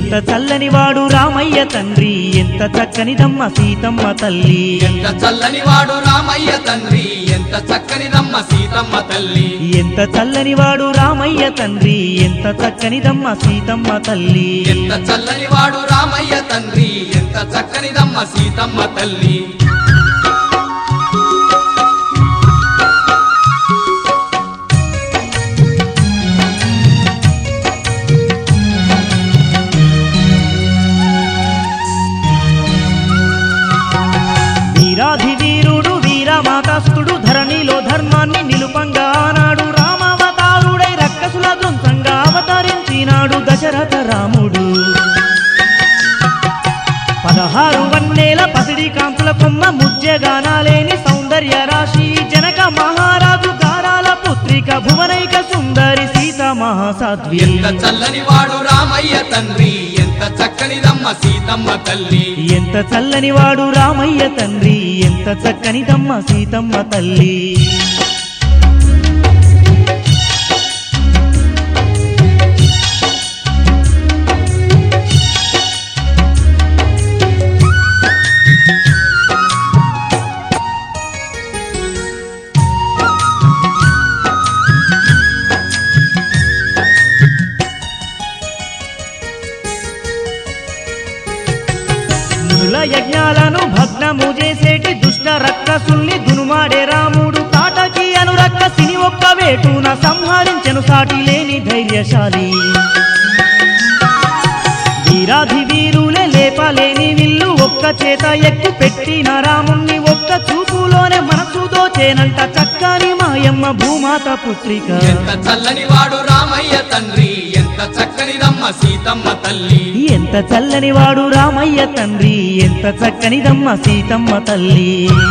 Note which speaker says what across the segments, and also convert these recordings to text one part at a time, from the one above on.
Speaker 1: ఎంత చల్లని వాడు రామయ్య తండ్రి ఎంత చక్కనిదమ్మ సీతమ్మ తల్లి
Speaker 2: ఎంత చల్లని వాడు రామయ్య తండ్రి ఎంత చక్కనిదమ్మ సీతమ్మ తల్లి
Speaker 1: ఎంత చల్లని వాడు రామయ్య తండ్రి ఎంత చక్కనిదమ్మ సీతమ్మ తల్లి
Speaker 2: ఎంత చల్లని వాడు రామయ్య తండ్రి ఎంత చక్కనిదమ్మ సీతమ్మ తల్లి
Speaker 1: వీరాధి వీరుడు వీరమాతాస్తుడు ధరణిలో ధర్మాన్ని నిలుపంగా ఆనాడు రామావతారుడై రక్కసుల ధ్వంసంగా అవతరించినాడు దశరథ రాముడు పదహారు వన్నేల పసిడి కాంతుల కొమ్మ ముజ్జగానాలేని సౌందర్య రాశి జనక మహారాజు గారాల పుత్రిక భువనైక సుందరి సీత మహాసాధ్వి
Speaker 2: ఎంత చల్లని వాడు రామయ్య తండ్రి ఎంత చక్కనిదమ్మ సీతమ్మ తల్లి
Speaker 1: ఎంత చల్లని వాడు రామయ్య తండ్రి ఎంత చక్కనిదమ్మ సీతమ్మ తల్లి మునుల యజ్ఞాలను భగ్నము చేసేటి దుష్ట రక్కసుల్ని దునుమాడే రాముడు తాటకి అనురక్కసిని ఒక్క వేటున సంహరించెను సాటి లేని ధైర్యశాలి వీరాధి వీరులే లేపలేని విల్లు ఒక్క చేత ఎక్కు పెట్టిన రాముణ్ణి ఒక్క చూపులోనే మనసు దోచేనంట చక్కని మాయమ్మ భూమాత పుత్రిక
Speaker 2: ఎంత చల్లని వాడు రామయ్య తండ్రి ఎంత చక్కనిదమ్మ సీతమ్మ తల్లి
Speaker 1: ఎంత చల్లని వాడు రామయ్య తండ్రి ఎంత చక్కనిదమ్మ సీతమ్మ తల్లి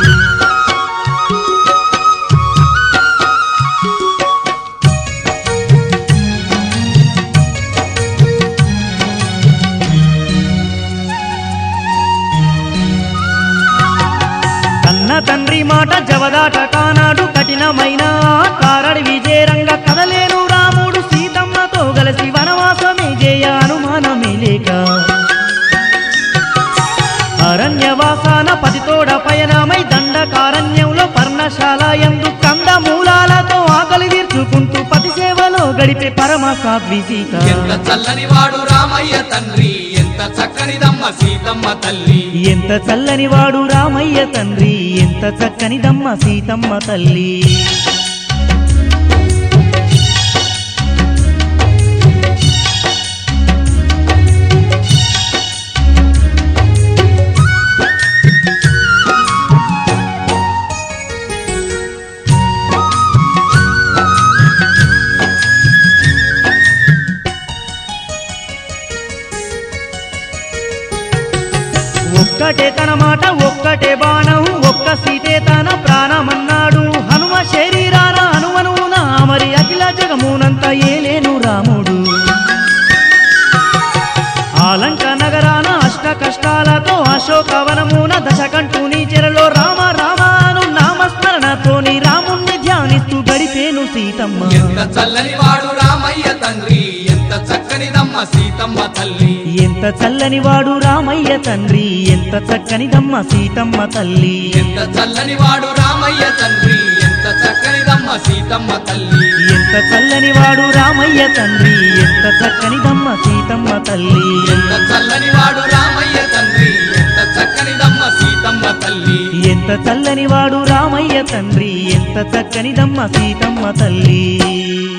Speaker 1: కన్న తండ్రి మాట జవదాట కానాడు కఠినమైన కారడి విజయరంగ కదలేను రాముడు సీతమ్మతో కలిసి వనవాసమే జయ అనుమానమే లేక అరణ్యవాసాన పతితోడ పయనమై దండకారణ్యంలో పర్ణశాల ఎందు కంద మూలాలతో ఆకలి తీర్చుకుంటూ పతి సేవలో గడిపే పరమ సాధ్వి సీత
Speaker 2: ఎంత చల్లని వాడు రామయ్య తండ్రి ఎంత చక్కనిదమ్మ సీతమ్మ తల్లి
Speaker 1: ఎంత చల్లని వాడు రామయ్య తండ్రి ఎంత చక్కనిదమ్మ సీతమ్మ తల్లి ఒక్కటే తన మాట ఒక్కటే బాణం ఒక్క సీతే తన ప్రాణమన్నాడు హనుమ శరీరాన హనుమనున మరి అఖిల జగమునంత ఏలేను రాముడు ఆలంక నగరాన అష్ట కష్టాలతో అశోకవనమున దశకంఠుని చెరలో రామ రామాను నామస్మరణతోని రాముణ్ణి ధ్యానిస్తూ గడిపేను సీతమ్మ
Speaker 2: ఎంత చల్లని వాడు రామయ్య తండ్రి ఎంత చక్కనిదమ్మ సీతమ్మ తల్లి
Speaker 1: ఎంత చల్లని వాడు రామయ్య తండ్రి ఎంత చక్కనిదమ్మ సీతమ్మ తల్లి
Speaker 2: ఎంత చల్లని వాడు రామయ్య తండ్రి ఎంత చక్కనిదమ్మ సీతమ్మ తల్లి
Speaker 1: ఎంత చల్లని వాడు రామయ్య తండ్రి ఎంత చక్కనిదమ్మ సీతమ్మ తల్లి
Speaker 2: ఎంత చల్లని వాడు రామయ్య తండ్రి ఎంత చక్కనిదమ్మ సీతమ్మ తల్లి
Speaker 1: ఎంత చల్లని వాడు రామయ్య తండ్రి ఎంత చక్కనిదమ్మ సీతమ్మ తల్లి